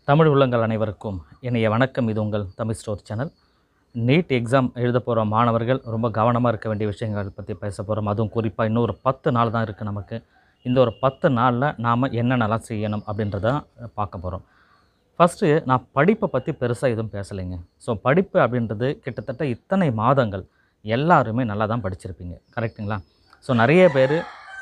தமிழ் உள்ளங்கள் அனைவருக்கும் இனிய வணக்கம் இது உங்கள் Tamil store channel NEET exam எழுத போகிற மாணவர்கள் ரொம்ப கவனமாக இருக்க வேண்டிய விஷயங்கள் பற்றி பேச போகிறோம் அதுவும் குறிப்பாக இன்னும் ஒரு பத்து நாள் தான் இருக்குது நமக்கு இந்த ஒரு பத்து நாளில் நாம் என்னென்னலாம் செய்யணும் அப்படின்றத பார்க்க போகிறோம் ஃபஸ்ட்டு நான் படிப்பை பற்றி பெருசாக எதுவும் பேசலைங்க ஸோ படிப்பு அப்படின்றது கிட்டத்தட்ட இத்தனை மாதங்கள் எல்லாருமே நல்லா தான் படிச்சிருப்பீங்க கரெக்ட்டுங்களா ஸோ நிறைய பேர்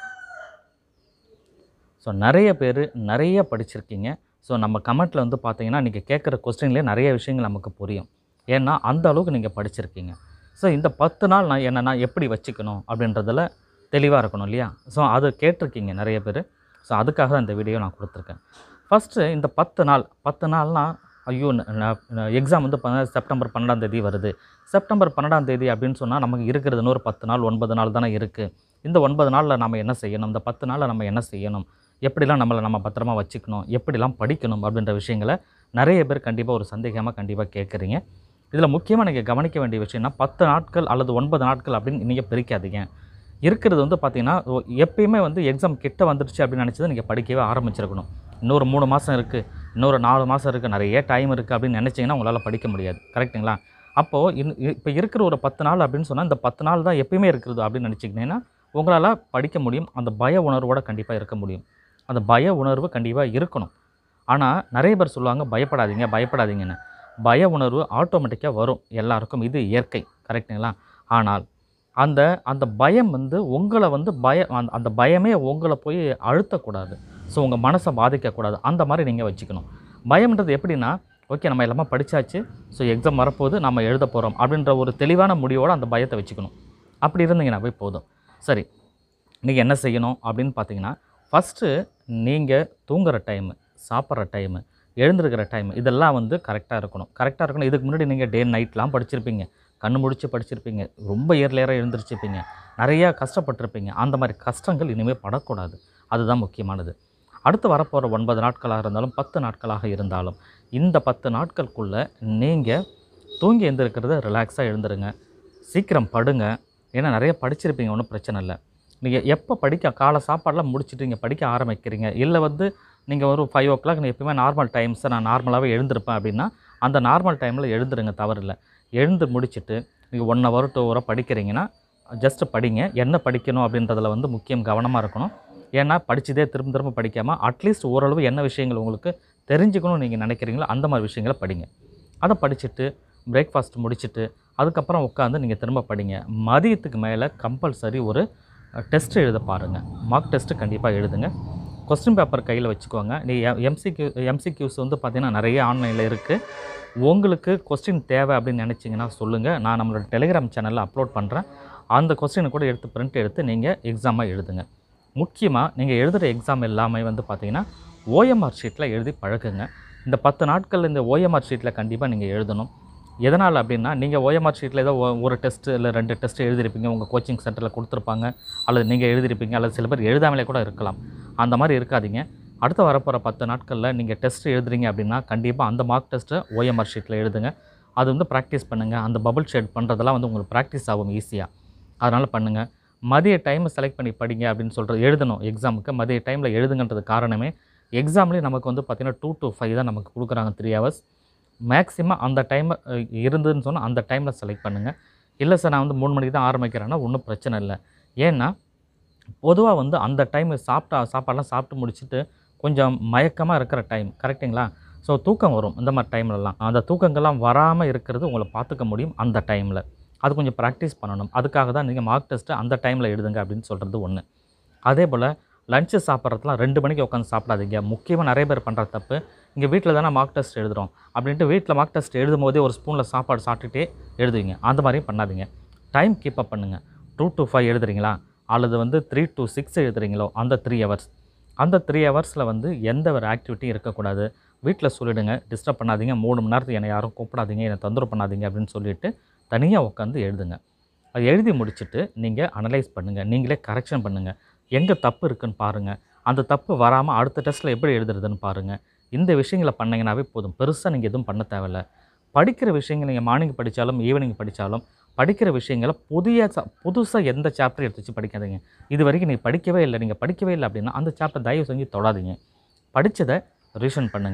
ஸோ நிறைய பேர் நிறைய படிச்சிருக்கீங்க ஸோ நம்ம கமெண்ட்டில் வந்து பார்த்தீங்கன்னா நீங்கள் கேட்குற கொஸ்டின்லேயே நிறைய விஷயங்கள் நமக்கு புரியும் ஏன்னா அந்த அளவுக்கு நீங்கள் படிச்சிருக்கீங்க ஸோ இந்த பத்து நாள் நான் என்னென்னா எப்படி வச்சுக்கணும் அப்படின்றதுல தெளிவாக இருக்கணும் இல்லையா ஸோ அது கேட்டிருக்கீங்க நிறைய பேர் ஸோ அதுக்காக தான் இந்த வீடியோ நான் கொடுத்துருக்கேன் ஃபஸ்ட்டு இந்த பத்து நாள் பத்து நாள்னால் ஐயோ எக்ஸாம் வந்து ப- செப்டம்பர் பன்னெண்டாம் தேதி வருது செப்டம்பர் பன்னெண்டாம் தேதி அப்படின்னு சொன்னால் நமக்கு இருக்கிறது இன்னொரு பத்து நாள் ஒன்பது நாள் தானே இருக்குது இந்த ஒன்பது நாளில் நம்ம என்ன செய்யணும் இந்த பத்து நாளில் நம்ம என்ன செய்யணும் எப்படிலாம் நம்மளை நம்ம பத்திரமா வச்சுக்கணும் எப்படிலாம் படிக்கணும் அப்படின்ற விஷயங்களை நிறைய பேர் கண்டிப்பாக ஒரு சந்தேகமாக கண்டிப்பாக கேட்குறீங்க இதில் முக்கியமாக நீங்கள் கவனிக்க வேண்டிய விஷயம்னா பத்து நாட்கள் அல்லது ஒன்பது நாட்கள் அப்படின்னு நீங்கள் பிரிக்காதீங்க இருக்கிறது வந்து பார்த்தீங்கன்னா ஒ- எப்பயுமே வந்து எக்ஸாம் கிட்ட வந்துடுச்சு அப்படின்னு நினச்சதை நீங்கள் படிக்கவே ஆரம்பிச்சிருக்கணும் இன்னொரு மூணு மாதம் இருக்குது இன்னொரு நாலு மாதம் இருக்குது நிறைய டைம் இருக்குது அப்படின்னு நினச்சிங்கன்னா உங்களால் படிக்க முடியாது கரெக்ட்டுங்களா அப்போது இன் இப்போ இருக்கிற ஒரு பத்து நாள் அப்படின்னு சொன்னால் இந்த பத்து நாள் தான் எப்பயுமே இருக்கிறது அப்படின்னு நினச்சிக்கிட்டீங்கன்னா உங்களால் படிக்க முடியும் அந்த பய உணர்வோட கண்டிப்பாக இருக்க முடியும் அந்த பய உணர்வு கண்டிப்பாக இருக்கணும் ஆனால் நிறைய பேர் சொல்லுவாங்க பயப்படாதீங்க பயப்படாதீங்கன்னு பய உணர்வு ஆட்டோமேட்டிக்காக வரும் எல்லாருக்கும் இது இயற்கை கரெக்ட்டுங்களா ஆனால் அந்த அந்த பயம் வந்து உங்களை வந்து பய அந்த- அந்த பயமே உங்களை போய் அழுத்தக்கூடாது ஸோ உங்கள் மனசை பாதிக்கக்கூடாது அந்த மாதிரி நீங்கள் வச்சுக்கணும் பயம்ன்றது எப்படின்னா ஓகே நம்ம எல்லாமே படித்தாச்சு ஸோ எக்ஸாம் வரப்போகுது நம்ம எழுத போகிறோம் அப்படின்ற ஒரு தெளிவான முடிவோடு அந்த பயத்தை வச்சுக்கணும் அப்படி இருந்தீங்கன்னாவே போதும் சரி நீங்கள் என்ன செய்யணும் அப்படின்னு பார்த்தீங்கன்னா ஃபஸ்ட்டு நீங்கள் தூங்குற டைமு சாப்பிட்ற டைமு எழுந்திருக்கிற டைம் இதெல்லாம் வந்து கரெக்டாக இருக்கணும் கரெக்டாக இருக்கணும் இதுக்கு முன்னாடி நீங்கள் டே நைட்லாம் படிச்சிருப்பீங்க கண்ணு முடிச்சு படிச்சிருப்பீங்க ரொம்ப இயர்லியராக எழுந்திரிச்சிருப்பீங்க நிறையா கஷ்டப்பட்டிருப்பீங்க அந்த மாதிரி கஷ்டங்கள் இனிமேல் படக்கூடாது அதுதான் முக்கியமானது அடுத்து வரப்போகிற ஒன்பது நாட்களாக இருந்தாலும் பத்து நாட்களாக இருந்தாலும் இந்த பத்து நாட்களுக்குள்ளே நீங்கள் தூங்கி எழுந்திருக்கிறத ரிலாக்ஸாக எழுந்துருங்க சீக்கிரம் படுங்க ஏன்னா நிறைய படிச்சிருப்பீங்க ஒன்றும் பிரச்சனை இல்லை நீங்கள் எப்போ படிக்க காலை சாப்பாடெலாம் முடிச்சுட்டு நீங்கள் படிக்க ஆரம்பிக்கிறீங்க இல்லை வந்து நீங்கள் ஒரு ஃபைவ் ஓ கிளாக் நான் எப்பயுமே நார்மல் டைம்ஸை நான் நார்மலாகவே எழுந்திருப்பேன் அப்படின்னா அந்த நார்மல் டைமில் எழுந்துருங்க தவறில்லை எழுந்து முடிச்சுட்டு நீங்கள் ஒன் ஹவர் டூ ஹவரோ படிக்கிறீங்கன்னா ஜஸ்ட் படிங்க என்ன படிக்கணும் அப்படின்றதுல வந்து முக்கியம் கவனமாக இருக்கணும் ஏன்னா படிச்சதே திரும்ப திரும்ப படிக்காமல் அட்லீஸ்ட் ஓரளவு என்ன விஷயங்கள் உங்களுக்கு தெரிஞ்சுக்கணும்னு நீங்கள் நினைக்கிறீங்களோ அந்த மாதிரி விஷயங்களை படிங்க அதை படிச்சுட்டு பிரேக்ஃபாஸ்ட் முடிச்சுட்டு அதுக்கப்புறம் உட்காந்து நீங்கள் திரும்ப படிங்க மதியத்துக்கு மேலே கம்பல்சரி ஒரு டெஸ்ட் எழுத பாருங்கள் மார்க் டெஸ்ட்டு கண்டிப்பாக எழுதுங்க கொஸ்டின் பேப்பர் கையில் வச்சுக்கோங்க நீ எம்சிக்யூ எம்சிக்யூஸ் வந்து பார்த்தீங்கன்னா நிறைய ஆன்லைனில் இருக்குது உங்களுக்கு கொஸ்டின் தேவை அப்படின்னு நினச்சிங்கன்னா சொல்லுங்கள் நான் நம்மளோட டெலிகிராம் சேனலில் அப்லோட் பண்ணுறேன் அந்த கொஸ்டினை கூட எடுத்து பிரிண்ட் எடுத்து நீங்கள் எக்ஸாமாக எழுதுங்க முக்கியமாக நீங்கள் எழுதுகிற எக்ஸாம் எல்லாமே வந்து பார்த்தீங்கன்னா ஓஎம்ஆர் ஷீட்டில் எழுதி பழகுங்க இந்த பத்து நாட்கள் இந்த ஓஎம்ஆர் ஷீட்டில் கண்டிப்பாக நீங்கள் எழுதணும் எதனால் அப்படின்னா நீங்கள் ஓஎம்ஆர் ஷீட்டில் ஏதோ ஒ- ஒரு டெஸ்ட் இல்லை ரெண்டு டெஸ்ட் எழுதிருப்பீங்க உங்கள் கோச்சிங் சென்டரில் கொடுத்துருப்பாங்க அல்லது நீங்கள் எழுதிருப்பீங்க அல்லது சில பேர் எழுதாமலே கூட இருக்கலாம் அந்த மாதிரி இருக்காதீங்க அடுத்து வரப்போகிற பத்து நாட்களில் நீங்கள் டெஸ்ட் எழுதுறீங்க அப்படின்னா கண்டிப்பாக அந்த மார்க் டெஸ்ட்டை ஓஎம்ஆர் ஷீட்டில் எழுதுங்க அது வந்து ப்ராக்டிஸ் பண்ணுங்கள் அந்த பபிள் ஷேட் பண்ணுறதெல்லாம் வந்து உங்களுக்கு ப்ராக்டிஸ் ஆகும் ஈஸியாக அதனால் பண்ணுங்கள் மதிய டைமை செலக்ட் பண்ணி படிங்க அப்படின்னு சொல்கிறது எழுதணும் எக்ஸாமுக்கு மதிய டைமில் எழுதுங்கன்றது காரணமே எக்ஸாம்லேயே நமக்கு வந்து பார்த்திங்கன்னா டூ to ஃபைவ் தான் நமக்கு கொடுக்குறாங்க த்ரீ ஹவர்ஸ் மேக்ஸிமம் அந்த டைம் இருந்ததுன்னு சொன்னால் அந்த டைமில் செலக்ட் பண்ணுங்கள் இல்லை சார் நான் வந்து மூணு மணிக்கு தான் ஆரம்பிக்கிறேன்னா ஒன்றும் பிரச்சனை இல்லை ஏன்னா பொதுவாக வந்து அந்த டைம் சாப்பிட்டா சாப்பாடெல்லாம் சாப்பிட்டு முடிச்சுட்டு கொஞ்சம் மயக்கமாக இருக்கிற டைம் கரெக்ட்டுங்களா ஸோ தூக்கம் வரும் இந்த மாதிரி டைம்லலாம் அந்த தூக்கங்கள்லாம் வராமல் இருக்கிறது உங்களை பார்த்துக்க முடியும் அந்த டைமில் அது கொஞ்சம் ப்ராக்டிஸ் பண்ணணும் அதுக்காக தான் நீங்கள் மார்க் டெஸ்ட்டு அந்த டைமில் எழுதுங்க அப்படின்னு சொல்கிறது ஒன்று அதே போல் லஞ்சு சாப்பிட்றதுலாம் ரெண்டு மணிக்கு உட்காந்து சாப்பிடாதீங்க முக்கியமாக நிறைய பேர் பண்ணுற தப்பு இங்கே வீட்டில் தானே மார்க் டெஸ்ட் எழுதுகிறோம் அப்படின்ட்டு வீட்டில் மார்க் டெஸ்ட் எழுதும் போதே ஒரு ஸ்பூனில் சாப்பாடு சாப்பிட்டுட்டே எழுதுவீங்க அந்த மாதிரியும் பண்ணாதீங்க டைம் கீப் அப் பண்ணுங்கள் டூ to ஃபைவ் எழுதுறீங்களா அல்லது வந்து த்ரீ to சிக்ஸ் எழுதுறீங்களோ அந்த த்ரீ ஹவர்ஸ் அந்த த்ரீ ஹவர்ஸில் வந்து எந்த ஒரு ஆக்டிவிட்டியும் இருக்கக்கூடாது வீட்டில் சொல்லிவிடுங்க டிஸ்டர்ப் பண்ணாதீங்க மூணு மணி நேரத்துக்கு என்னை யாரும் கூப்பிடாதீங்க என்னை தொந்தரவு பண்ணாதீங்க அப்படின்னு சொல்லிட்டு தனியாக உட்காந்து எழுதுங்க அது எழுதி முடிச்சுட்டு நீங்கள் அனலைஸ் பண்ணுங்கள் நீங்களே கரெக்ஷன் பண்ணுங்கள் எங்கே தப்பு இருக்குன்னு பாருங்கள் அந்த தப்பு வராமல் அடுத்த டெஸ்ட்டில் எப்படி எழுதுறதுன்னு பாருங்கள் இந்த விஷயங்களை பண்ணீங்கன்னாவே போதும் பெருசாக நீங்கள் எதுவும் பண்ண தேவையில்ல படிக்கிற விஷயங்கள் நீங்கள் மார்னிங் படித்தாலும் ஈவினிங் படித்தாலும் படிக்கிற விஷயங்களை புதிய புதுசாக எந்த சாப்டர் எடுத்து வச்சு படிக்காதீங்க இது வரைக்கும் நீங்கள் படிக்கவே இல்லை நீங்கள் படிக்கவே இல்லை அப்படின்னா அந்த சாப்டர் தயவு செஞ்சு தொடாதீங்க படித்ததை ரிவிஷன் பண்ணுங்கள்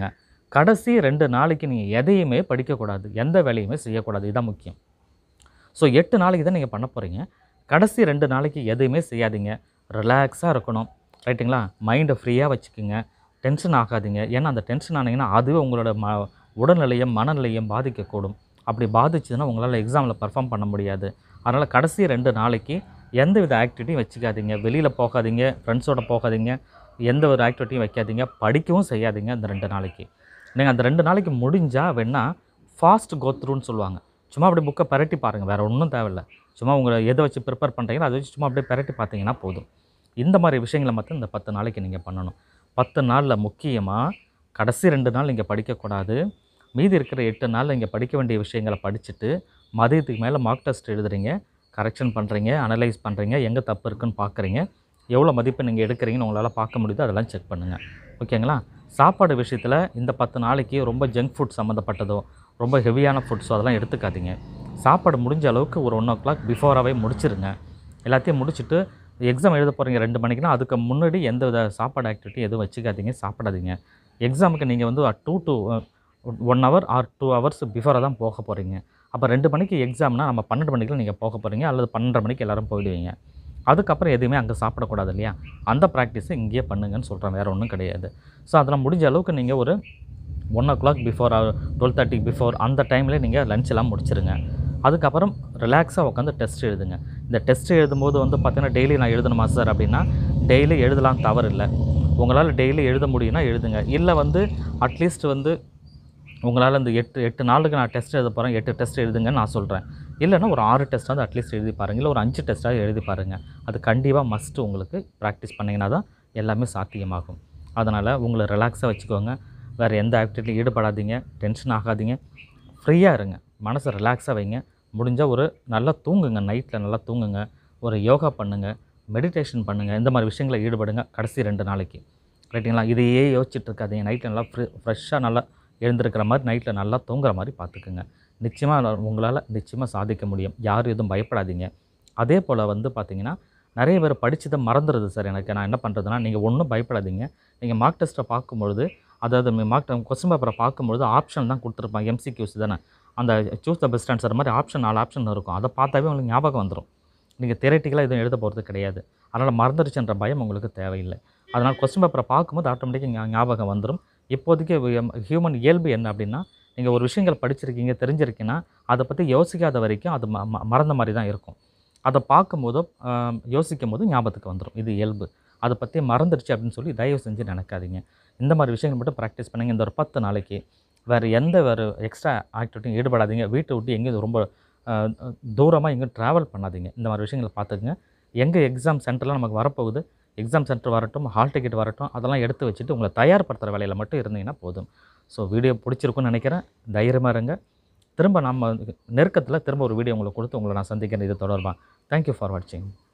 கடைசி ரெண்டு நாளைக்கு நீங்கள் எதையுமே படிக்கக்கூடாது எந்த வேலையுமே செய்யக்கூடாது இதுதான் முக்கியம் ஸோ எட்டு நாளைக்கு தான் நீங்கள் பண்ண போகிறீங்க கடைசி ரெண்டு நாளைக்கு எதுவுமே செய்யாதீங்க ரிலாக்ஸாக இருக்கணும் ரைட்டுங்களா மைண்டை ஃப்ரீயாக வச்சுக்கோங்க டென்ஷன் ஆகாதீங்க ஏன்னா அந்த டென்ஷன் ஆனீங்கன்னா அதுவே உங்களோட ம உடல்நிலையும் மனநிலையும் பாதிக்கக்கூடும் அப்படி பாதிச்சுதுன்னா உங்களால் எக்ஸாமில் பர்ஃபார்ம் பண்ண முடியாது அதனால் கடைசி ரெண்டு நாளைக்கு எந்த வித ஆக்டிவிட்டியும் வச்சுக்காதீங்க வெளியில் போகாதீங்க ஃப்ரெண்ட்ஸோட போகாதீங்க எந்த ஒரு ஆக்டிவிட்டியும் வைக்காதீங்க படிக்கவும் செய்யாதீங்க அந்த ரெண்டு நாளைக்கு நீங்கள் அந்த ரெண்டு நாளைக்கு முடிஞ்சால் வேணால் ஃபாஸ்ட் கோத்ரூன்னு சொல்லுவாங்க சும்மா அப்படியே புக்கை பரட்டி பாருங்கள் வேறு ஒன்றும் தேவையில்ல சும்மா உங்களை எதை வச்சு ப்ரிப்பேர் பண்ணுறீங்களோ அதை வச்சு சும்மா அப்படியே பரட்டி பார்த்தீங்கன்னா போதும் இந்த மாதிரி விஷயங்களை மட்டும் இந்த பத்து நாளைக்கு நீங்கள் பண்ணணும் பத்து நாளில் முக்கியமாக கடைசி ரெண்டு நாள் நீங்கள் படிக்கக்கூடாது மீதி இருக்கிற எட்டு நாளில் நீங்கள் படிக்க வேண்டிய விஷயங்களை படிச்சுட்டு மதியத்துக்கு மேலே மார்க் டெஸ்ட் எழுதுறீங்க கரெக்ஷன் பண்ணுறீங்க அனலைஸ் பண்ணுறீங்க எங்கே தப்பு இருக்குன்னு பார்க்குறீங்க எவ்வளோ மதிப்பெண் நீங்கள் எடுக்கிறீங்கன்னு உங்களால் பார்க்க முடியுதோ அதெல்லாம் செக் பண்ணுங்கள் ஓகேங்களா சாப்பாடு விஷயத்தில் இந்த பத்து நாளைக்கு ரொம்ப ஜங்க் ஃபுட் சம்மந்தப்பட்டதோ ரொம்ப ஹெவியான ஃபுட்ஸோ அதெல்லாம் எடுத்துக்காதீங்க சாப்பாடு முடிஞ்ச அளவுக்கு ஒரு ஒன் ஓ கிளாக் பிஃபோராகவே முடிச்சிருங்க எல்லாத்தையும் முடிச்சுட்டு எக்ஸாம் எழுத போகிறீங்க ரெண்டு மணிக்குனா அதுக்கு முன்னாடி எந்த வித சாப்பாடு ஆக்டிவிட்டி எதுவும் வச்சுக்காதீங்க சாப்பிடாதீங்க எக்ஸாமுக்கு நீங்கள் வந்து two to one hour or two hours பிஃபோராக தான் போக போகிறீங்க அப்போ ரெண்டு மணிக்கு எக்ஸாம்னா நம்ம பன்னெண்டு மணிக்கு நீங்கள் போக போகிறீங்க அல்லது பன்னெண்டரை மணிக்கு எல்லோரும் போயிடுவீங்க அதுக்கப்புறம் எதுவுமே அங்கே சாப்பிடக்கூடாது இல்லையா அந்த ப்ராக்டிஸை இங்கேயே பண்ணுங்கன்னு சொல்கிறேன் வேறு ஒன்றும் கிடையாது ஸோ அதில் முடிஞ்ச அளவுக்கு நீங்கள் ஒரு one o'clock before twelve thirty before அந்த டைமில் நீங்கள் லஞ்ச் எல்லாம் முடிச்சிருங்க அதுக்கப்புறம் ரிலாக்ஸாக உட்காந்து டெஸ்ட் எழுதுங்க இந்த டெஸ்ட் எழுதும்போது வந்து பார்த்தீங்கன்னா டெய்லி நான் எழுதணுமா சார் அப்படின்னா டெய்லி எழுதலாம் தவறு இல்லை உங்களால் டெய்லி எழுத முடியும்னா எழுதுங்க இல்லை வந்து அட்லீஸ்ட் வந்து உங்களால் இந்த எட்டு எட்டு நாளுக்கு நான் டெஸ்ட் எழுத போகிறேன் எட்டு டெஸ்ட் எழுதுங்கன்னு நான் சொல்கிறேன் இல்லைன்னா ஒரு ஆறு டெஸ்ட்டாவது அட்லீஸ்ட் எழுதி பாருங்கள் இல்லை ஒரு அஞ்சு டெஸ்ட்டாவது எழுதி பாருங்கள் அது கண்டிப்பாக மஸ்ட்டு உங்களுக்கு ப்ராக்டிஸ் பண்ணிங்கன்னா தான் எல்லாமே சாத்தியமாகும் அதனால் உங்களை ரிலாக்ஸாக வச்சுக்கோங்க வேறு எந்த ஆக்டிவிட்டியும் ஈடுபடாதீங்க டென்ஷன் ஆகாதீங்க ஃப்ரீயாக இருங்க மனசை ரிலாக்ஸாக வைங்க முடிஞ்சால் ஒரு நல்லா தூங்குங்க நைட்டில் நல்லா தூங்குங்க ஒரு யோகா பண்ணுங்கள் மெடிடேஷன் பண்ணுங்கள் இந்த மாதிரி விஷயங்களை ஈடுபடுங்க கடைசி ரெண்டு நாளைக்கு ரைட்டுங்களா இதையே யோசிச்சுட்டு இருக்காதீங்க நைட்டில் நல்லா ஃப்ரெ ஃப்ரெஷ்ஷாக நல்லா எழுந்திருக்கிற மாதிரி நைட்டில் நல்லா தூங்குற மாதிரி பார்த்துக்குங்க நிச்சயமாக உங்களால் நிச்சயமாக சாதிக்க முடியும் யாரும் எதுவும் பயப்படாதீங்க அதே போல் வந்து பார்த்தீங்கன்னா நிறைய பேர் படிச்சதை மறந்துடுது சார் எனக்கு நான் என்ன பண்ணுறதுனா நீங்கள் ஒன்றும் பயப்படாதீங்க நீங்கள் மார்க் டெஸ்ட்டை பார்க்கும்பொழுது அதாவது மார்க் கொஸ்டின் பேப்பரை பார்க்கும்பொழுது ஆப்ஷன் தான் கொடுத்துருப்பாங்க எம்சிக்யூஸ் தானே அந்த சூஸ் த பெஸ்ட் ஆன்சர் மாதிரி ஆப்ஷன் நாலு ஆப்ஷன் இருக்கும் அதை பார்த்தாவே உங்களுக்கு ஞாபகம் வந்துடும் நீங்கள் தியரட்டிக்கலாக எதுவும் எழுத போகிறது கிடையாது அதனால் மறந்துடுச்சுன்ற பயம் உங்களுக்கு தேவையில்லை அதனால் கொஸ்டின் பேப்பரை பார்க்கும்போது ஆட்டோமேட்டிக்காக ஞாபகம் வந்துடும் இப்போதைக்கு ஹியூமன் இயல்பு என்ன அப்படின்னா நீங்கள் ஒரு விஷயங்கள் படிச்சிருக்கீங்க தெரிஞ்சிருக்கீங்கன்னா அதை பற்றி யோசிக்காத வரைக்கும் அது ம ம- மறந்த மாதிரி தான் இருக்கும் அதை பார்க்கும்போதோ ஆம், யோசிக்கும் போது ஞாபகத்துக்கு வந்துடும் இது இயல்பு அதை பற்றி மறந்துடுச்சு அப்படின்னு சொல்லி தயவு செஞ்சு நினைக்காதீங்க இந்த மாதிரி விஷயங்கள் மட்டும் ப்ராக்டிஸ் பண்ணுங்க இந்த ஒரு பத்து நாளைக்கு வேறு எந்த வேறு எக்ஸ்ட்ரா ஆக்டிவிட்டியும் ஈடுபடாதீங்க வீட்டை விட்டு எங்கேயும் ரொம்ப தூரமாக எங்கேயும் ட்ராவல் பண்ணாதீங்க இந்த மாதிரி விஷயங்களை பார்த்துக்குங்க எங்கே எக்ஸாம் சென்டர்லாம் நமக்கு வரப்போகுது எக்ஸாம் சென்டர் வரட்டும் ஹால் டிக்கெட் வரட்டும் அதெல்லாம் எடுத்து வச்சுட்டு உங்களை தயார்படுத்துகிற வேலையில் மட்டும் இருந்தீங்கன்னா போதும் ஸோ வீடியோ பிடிச்சிருக்குன்னு நினைக்கிறேன் தைரியமாக இருங்க திரும்ப நம்ம நெருக்கத்தில் திரும்ப ஒரு வீடியோ உங்களுக்கு கொடுத்து உங்களை நான் சந்திக்கிறேன் இது தொடர்பாக தேங்க்யூ ஃபார் வாட்சிங்